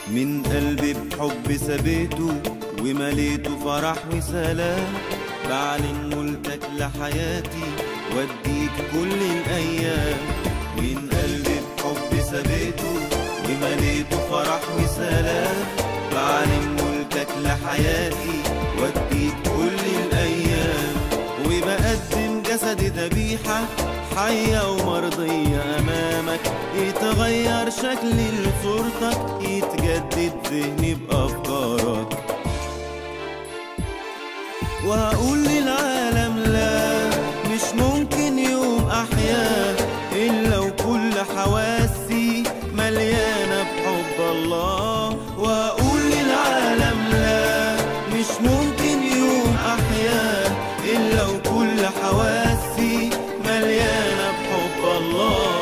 من قلبي بحب سبيته ومليته فرح وسلام بعلن ملكك لحياتي واديك كل الايام من قلبي بحب سبيته ومليته فرح وسلام بعلن ملكك لحياتي واديك كل الايام وبقدم جسدي ذبيحه حية ومرضية أمامك يتغير شكلي لصورتك يتجدد ذهني بأفكارك وهقول للعالم لا مش ممكن يوم أحيا إلا وكل حواسي مليانة بحب الله وهقول للعالم لا مش ممكن يوم أحيا إلا وكل حواسي مليانة بحب الله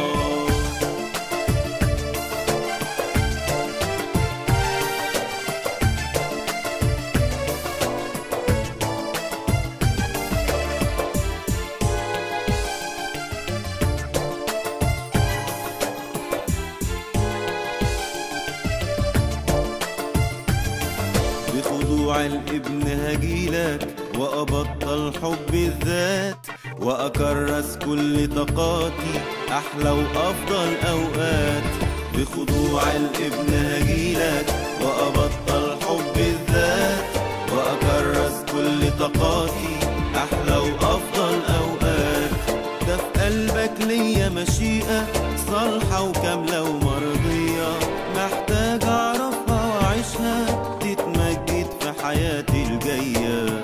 بخضوع الابن هجيلك وأبطل حب الذات وأكرس كل طاقاتي أحلى وأفضل أوقات بخضوع الابن هجيلك وأبطل حب الذات وأكرس كل طاقاتي أحلى وأفضل أوقات ده في قلبك ليا مشيئة صالحة وكاملة ومرضية محتاج أعرفها وأعيشها تتمجد في حياتي الجاية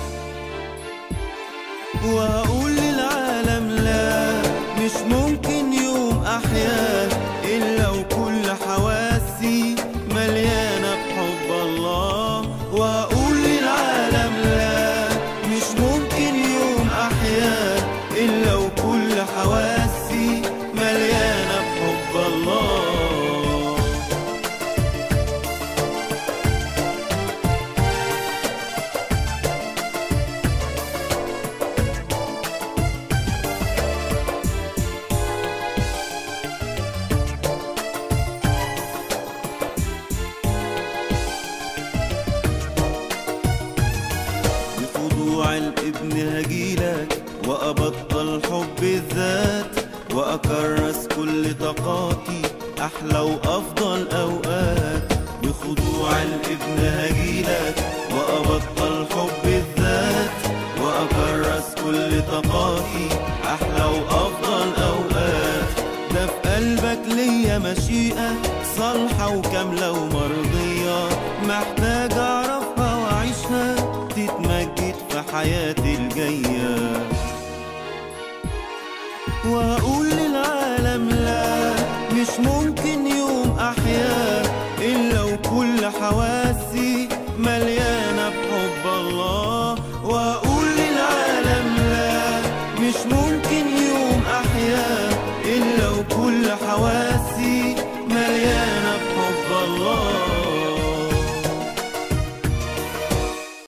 وهقول للعالم لا مش ممكن يوم أحيا إلا وكل حواسي مليانة بحب الله وهقول للعالم لا مش ممكن يوم أحيا إلا وكل حواسي مليانة بحب الله بخضوع الابن هجيلك وأبطل حب الذات وأكرس كل طاقاتي أحلى وأفضل أوقات بخضوع الابن هجيلك وأبطل حب الذات وأكرس كل طاقاتي أحلى وأفضل أوقات ده في قلبك ليا مشيئة صالحة وكاملة ومرضية محتاج أعرفها وأعيشها تتمجد في حياتي الجاية وأقول للعالم لا مش ممكن يوم أحيا إلا وكل حواسي مليانة